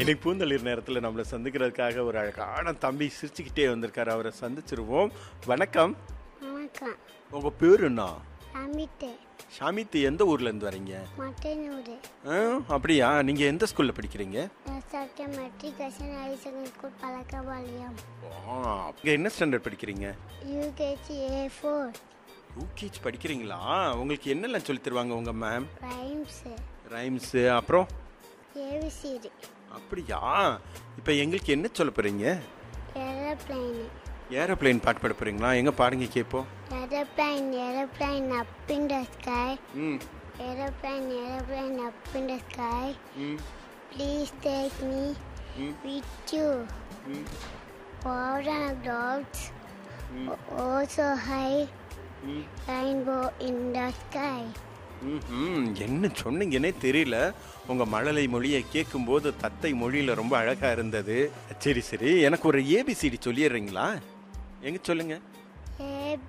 இன்னைக்கு பூந்தளிர் நேரத்தில் நம்மளை சந்திக்கிறதுக்காக ஒரு அழகான தம்பி சிரிச்சுக்கிட்டே வந்திருக்காரு அவரை சந்திச்சிருவோம் வணக்கம் வணக்கம் உங்கள் பேர் என்ன அமிட்டு ஷாமித்து எந்த ஊர்லேருந்து வரீங்க மட்டனூர் ஆ, அப்படியா நீங்கள் எந்த ஸ்கூலில் படிக்கிறீங்க S R K matriculation high second school Pazhakkapalayam இங்கே என்ன ஸ்டாண்டர்ட் படிக்கிறீங்க யூகேஜி ஏ ஃபோர் யூகேஜி படிக்கிறீங்களா உங்களுக்கு என்னெல்லாம் சொல்லித் தருவாங்க உங்கள் மேம் ரைம்ஸு ரைம்ஸு அப்புறம் ஏவிசிடி அப்படியா இப்போ எங்களுக்கு என்ன சொல்ல போகிறீங்க ஏரோப்ளைனு ஏரோப்ளேன் பாட்டு பாட போகிறீங்களா எங்கே பாருங்க கேட்போம் aeroplane aeroplane up in the sky hmm aeroplane aeroplane up in the sky hmm please take me hmm with you hmm Power and clouds, also high ம் rainbow in the sky. ம்ஹும். என்ன சொன்னீங்கன்னே தெரியல உங்க மழலை மொழியை கேட்கும்போது தத்தை மொழியில ரொம்ப அழகா இருந்தது சரி சரி எனக்கு ஒரு ஏபிசிடி சொல்லிடுறீங்களா எங்க சொல்லுங்க